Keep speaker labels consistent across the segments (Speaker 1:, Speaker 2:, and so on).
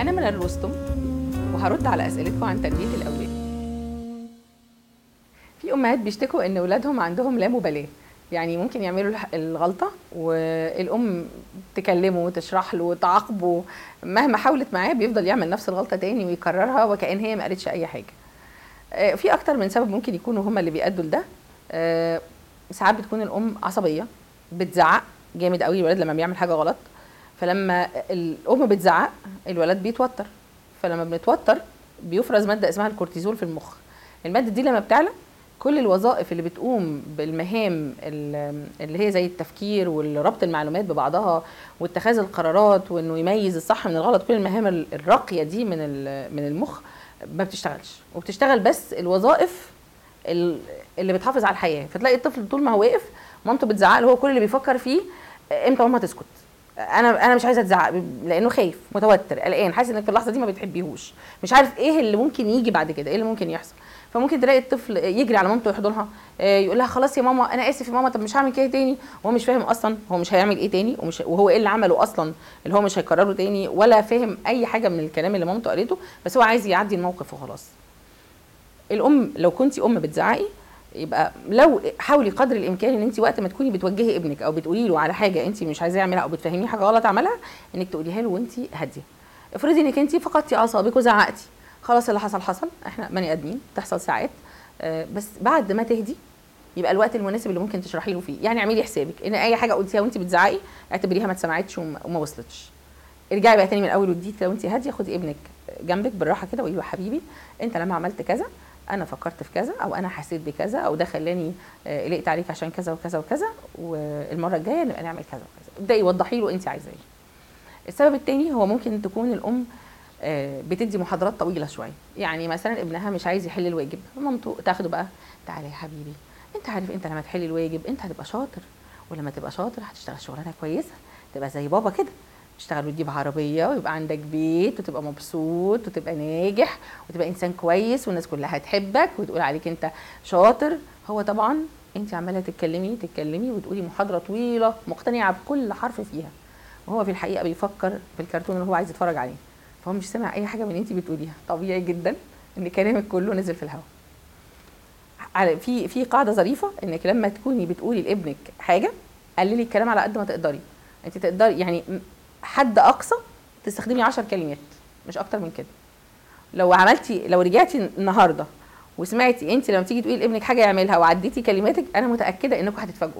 Speaker 1: أنا من رستم وهرد على أسئلتكم عن تربية الأولاد. في أمهات بيشتكوا إن أولادهم عندهم لا مبالاة، يعني ممكن يعملوا الح- الغلطة والأم تكلمه وتشرح له وتعاقبه مهما حاولت معاه بيفضل يعمل نفس الغلطة تاني ويكررها وكأن هي ما قالتش أي حاجة. آه، في أكتر من سبب ممكن يكونوا هما اللي بيأدوا لده. آه، ساعات بتكون الأم عصبية بتزعق جامد قوي الولد لما بيعمل حاجة غلط فلما الام بتزعق الولد بيتوتر فلما بنتوتر بيفرز ماده اسمها الكورتيزول في المخ الماده دي لما بتعلى كل الوظائف اللي بتقوم بالمهام ال- اللي هي زي التفكير وربط المعلومات ببعضها واتخاذ القرارات وانه يميز الصح من الغلط كل المهام ال- الراقيه دي من ال- من المخ ما بتشتغلش وبتشتغل بس الوظائف ال- اللي بتحافظ على الحياه فتلاقي الطفل طول ما هو واقف مامته بتزعق له هو كل اللي بيفكر فيه امتى ماما تسكت انا انا مش عايزه اتزعق لانه خايف متوتر قلقان حاسس انك في اللحظه دي ما بتحبيهوش مش عارف ايه اللي ممكن يجي بعد كده ايه اللي ممكن يحصل فممكن تلاقي الطفل يجري على مامته يحضنها آه، يقول لها خلاص يا ماما انا اسف يا ماما طب مش هعمل كده تاني وهو مش فاهم اصلا هو مش هيعمل ايه تاني ومش وهو ايه اللي عمله اصلا اللي هو مش هيكرره تاني ولا فاهم اي حاجه من الكلام اللي مامته قالته بس هو عايز يعدي الموقف وخلاص الام لو كنتي ام بتزعقي يبقى لو حاولي قدر الامكان ان انت وقت ما تكوني بتوجهي ابنك او بتقولي له على حاجه انت مش عايزاه يعملها او بتفهميه حاجه غلط عملها انك تقوليها له وانت هاديه افرضي انك انت فقدتي اعصابك وزعقتي خلاص اللي حصل حصل احنا بني ادمين بتحصل ساعات آه، بس بعد ما تهدي يبقى الوقت المناسب اللي ممكن تشرحي له فيه يعني اعملي حسابك ان اي حاجه قلتيها وانت بتزعقي اعتبريها ما اتسمعتش وما وما وصلتش ارجعي بقى تاني من الاول وجديد لو انت هاديه خدي ابنك جنبك بالراحه كده وقولي له حبيبي انت لما عملت كذا انا فكرت في كذا او انا حسيت بكذا او ده خلاني آه، قلقت عليك عشان كذا وكذا وكذا والمره الجايه نبقى نعمل كذا وكذا ابداي وضحي له انت عايزاه ايه السبب التاني هو ممكن تكون الام آه، بتدي محاضرات طويله شويه يعني مثلا ابنها مش عايز يحل الواجب مامته تاخده بقى تعالى يا حبيبي انت عارف انت لما تحل الواجب انت هتبقى شاطر ولما تبقى شاطر هتشتغل شغلانه كويسه تبقى زي بابا كده تشتغل وتجيب عربيه ويبقى عندك بيت وتبقى مبسوط وتبقى ناجح وتبقى انسان كويس والناس كلها هتحبك وتقول عليك انت شاطر هو طبعا انت عماله تتكلمي تتكلمي وتقولي محاضره طويله مقتنعه بكل حرف فيها وهو في الحقيقه بيفكر في الكرتون اللي هو عايز يتفرج عليه فهو مش سامع اي حاجه من اللي انت بتقوليها طبيعي جدا ان كلامك كله نزل في الهواء على في في قاعده ظريفه انك لما تكوني بتقولي لابنك حاجه قللي الكلام على قد ما تقدري انت تقدري يعني م- حد اقصى تستخدمي 10 كلمات مش اكتر من كده لو عملتي لو رجعتي النهارده وسمعتي انت لما تيجي تقولي لابنك حاجه يعملها وعديتي كلماتك انا متاكده انكم هتتفاجئوا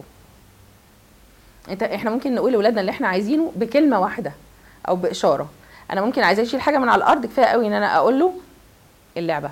Speaker 1: انت احنا ممكن نقول لاولادنا اللي احنا عايزينه بكلمه واحده او باشاره انا ممكن عايزاه يشيل حاجه من على الارض كفايه قوي ان انا اقول له اللعبه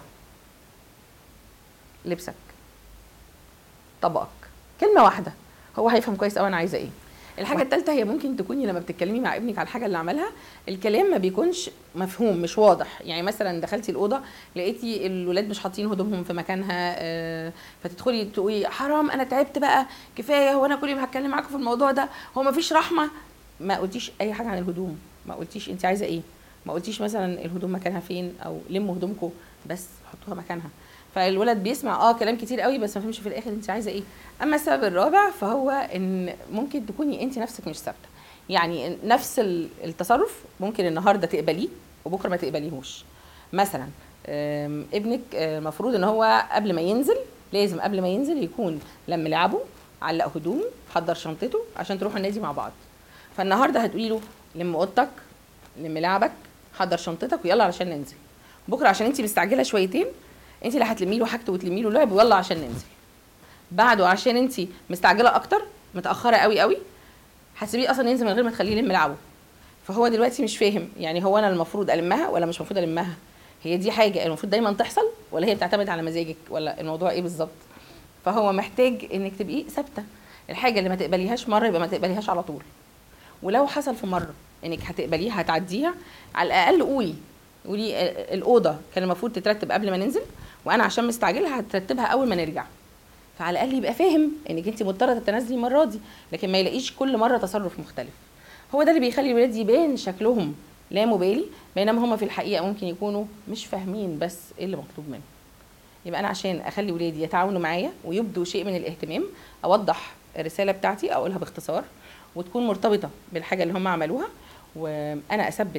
Speaker 1: لبسك طبقك كلمه واحده هو هيفهم كويس قوي انا عايزه ايه الحاجه الثالثه هي ممكن تكوني لما بتتكلمي مع ابنك على الحاجه اللي عملها الكلام ما بيكونش مفهوم مش واضح يعني مثلا دخلتي الاوضه لقيتي الولاد مش حاطين هدومهم في مكانها آه، فتدخلي تقولي حرام انا تعبت بقى كفايه هو انا كل يوم هتكلم معاكم في الموضوع ده هو ما فيش رحمه ما قلتيش اي حاجه عن الهدوم ما قلتيش انت عايزه ايه ما قلتيش مثلا الهدوم مكانها فين او لموا هدومكم بس حطوها مكانها فالولد بيسمع اه كلام كتير قوي بس ما فهمش في الاخر انت عايزه ايه اما السبب الرابع فهو ان ممكن تكوني انت نفسك مش ثابته يعني نفس ال- التصرف ممكن النهارده تقبليه وبكره ما تقبليهوش مثلا آم، ابنك المفروض ان هو قبل ما ينزل لازم قبل ما ينزل يكون لم لعبه علق هدومه حضر شنطته عشان تروحوا النادي مع بعض فالنهارده هتقولي له لم اوضتك لم لعبك حضر شنطتك ويلا علشان ننزل بكره عشان انت مستعجله شويتين انت اللي هتلمي له حاجته وتلمي له لعب ويلا عشان ننزل بعده عشان انت مستعجله اكتر متاخره قوي قوي هتسيبيه اصلا ينزل من غير ما تخليه يلم لعبه فهو دلوقتي مش فاهم يعني هو انا المفروض المها ولا مش المفروض المها هي دي حاجه المفروض دايما تحصل ولا هي بتعتمد على مزاجك ولا الموضوع ايه بالظبط فهو محتاج انك تبقي ثابته الحاجه اللي ما تقبليهاش مره يبقى ما تقبليهاش على طول ولو حصل في مره انك هتقبليها هتعديها على الاقل قولي قولي ال- الاوضه كان المفروض تترتب قبل ما ننزل وانا عشان مستعجله هترتبها اول ما نرجع فعلى الاقل يبقى فاهم انك انت مضطره تتنازلي المره دي لكن ما يلاقيش كل مره تصرف مختلف هو ده اللي بيخلي الولاد يبان شكلهم لا مبالي بينما هم في الحقيقه ممكن يكونوا مش فاهمين بس ايه اللي مطلوب منهم يبقى انا عشان اخلي ولادي يتعاونوا معايا ويبدوا شيء من الاهتمام اوضح الرساله بتاعتي اقولها باختصار وتكون مرتبطه بالحاجه اللي هم عملوها وانا اثبت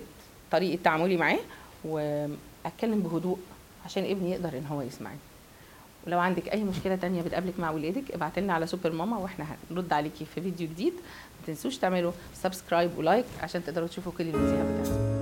Speaker 1: طريقه تعاملي معاه واتكلم بهدوء عشان ابني يقدر ان هو يسمعني ولو عندك اي مشكله تانية بتقابلك مع ولادك ابعت لنا على سوبر ماما واحنا هنرد عليكي في فيديو جديد ما تنسوش تعملوا سبسكرايب ولايك عشان تقدروا تشوفوا كل الفيديوهات بتاعتنا